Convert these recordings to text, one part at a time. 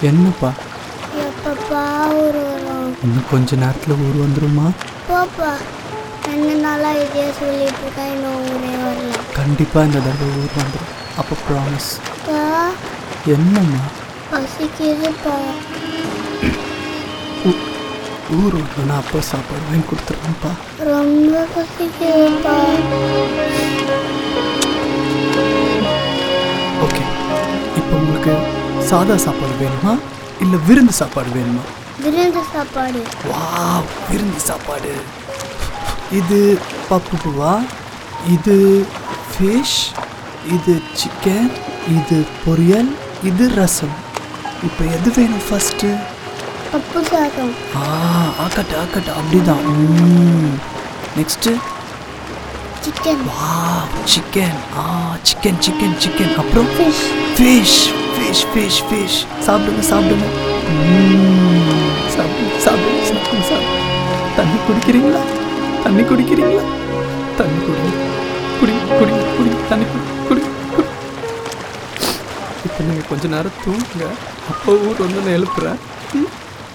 என்னப்பா எப்பப்பா ஊர் வரும் இன்னும் கொஞ்ச நேரத்தில் ஊர் வந்துருமா போப்பா ரெண்டு நாளாக இதே சொல்லிட்டு இருக்கா இன்னும் ஊரே வரல கண்டிப்பாக இந்த தடவை ஊர் வந்துடும் அப்போ ப்ராமிஸ் அப்பா என்னம்மா பசிக்குதுப்பா ஊ- ஊர் வரணும்னா அப்பா சாப்பாடு வாங்கி கொடுத்துருவேன்ப்பா ரொம்ப பசிக்குதுப்பா ஓகே இப்போ உங்களுக்கு சாதா சாப்பாடு வேணுமா இல்லை விருந்து சாப்பாடு வேணுமா விருந்து சாப்பாடு வாவ் விருந்து சாப்பாடு இது பப்பு பூவா இது ஃபிஷ் இது சிக்கன் இது பொரியல் இது ரசம் இப்போ எது வேணும் ஃபஸ்ட்டு பப்பு சாதம் ஆ ஆக்கட்டு ஆக்கட்டு அப்படிதான் நெக்ஸ்ட்டு சிக்கன் வாவ் சிக்கன் ஆ சிக்கன் சிக்கன் சிக்கன் அப்புறம் fish fish fish fish fish சாப்பிடுங்க சாப்பிடுங்க ம்ம். சாப்பிடுங்க சாப்பிடுங்க சாப்பிடுங்க சாப்பிடுங்க தண்ணி குடிக்கிறீங்களா தண்ணி குடிக்கிறீங்களா தண்ணி குடிங்க குடிங்க குடிங்க குடிங்க தண்ணி குடி குடிங்க குடி இப்போ நீங்கள் கொஞ்ச நேரம் தூங்குங்க அப்போ ஊர் வந்து நான் எழுப்புறேன் ம்?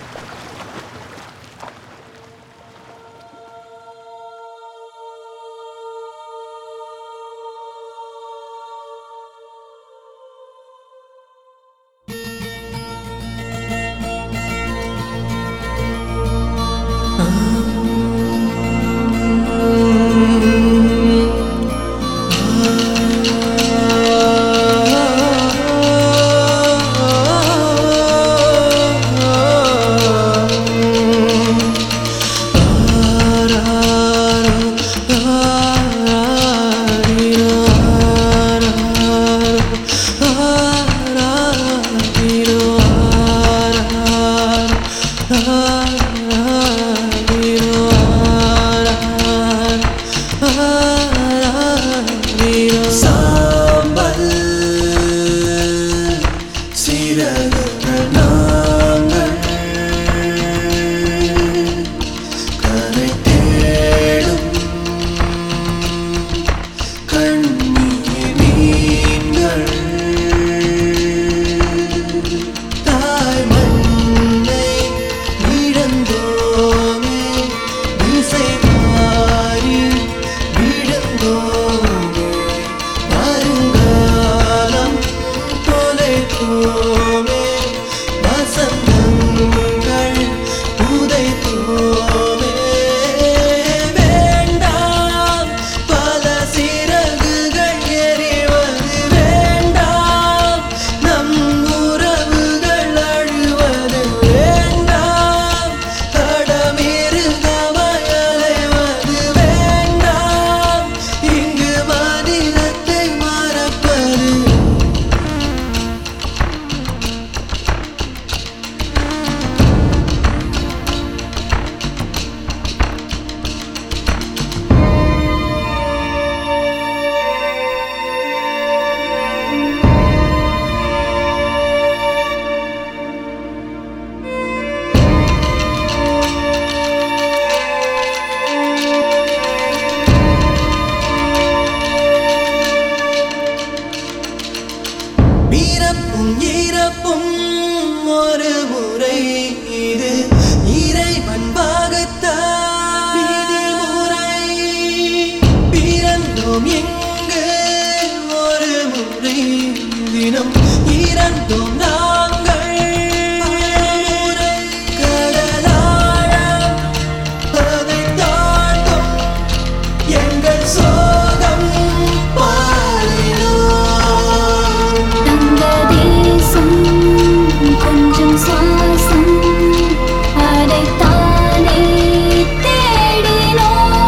சாம்பல் சிறகுகள் நாங்கள் கரை தேடும் கண்ணீர் நீங்கள் தாய் மண்ணை இழந்தோமே திசை மாறி விழுந்தோமே வருங்காலம் தொலைத்தோமே வசந்தங்கள் புதைத்தோமே வேண்டாம் பல சிறகுகள் எறிவது வேண்டாம் நம் உறவுகள் அழுவது வேண்டாம் தடமிருந்தமாய் அலைவது வேண்டாம் இங்கு மனிதத்தை மறப்பது பிறப்பும் இறப்பும் ஒரு முறை இது இறைவன் பாகத்தான் விதிமுறை பிறந்தோம் எங்கு ஒரு முறை தினம் இறந்தோம் நாங்கள் பலமுறை. கடலாழம் அதை தாண்டும் எங்கள் சோகம் பாலினோம் தங்க தேசம் கொஞ்சம் சுவாசம் அதைத்தானே தேடினோம்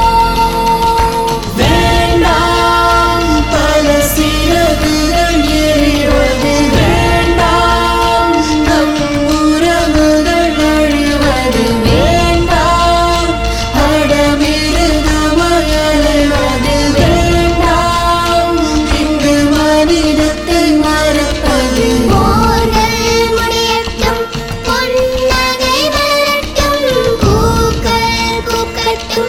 வேண்டாம் பல சிறகுகள் எறிவது வேண்டாம் நம் உறவுகள் அழிவது வேண்டாம் அடமிருகமாய் அலைவது வேண்டாம் இங்கு மனிதத்தை மறப்பது போர்கள் முடியட்டும் பொன்னகை மலரட்டும் பூக்கள் பூக்கட்டும்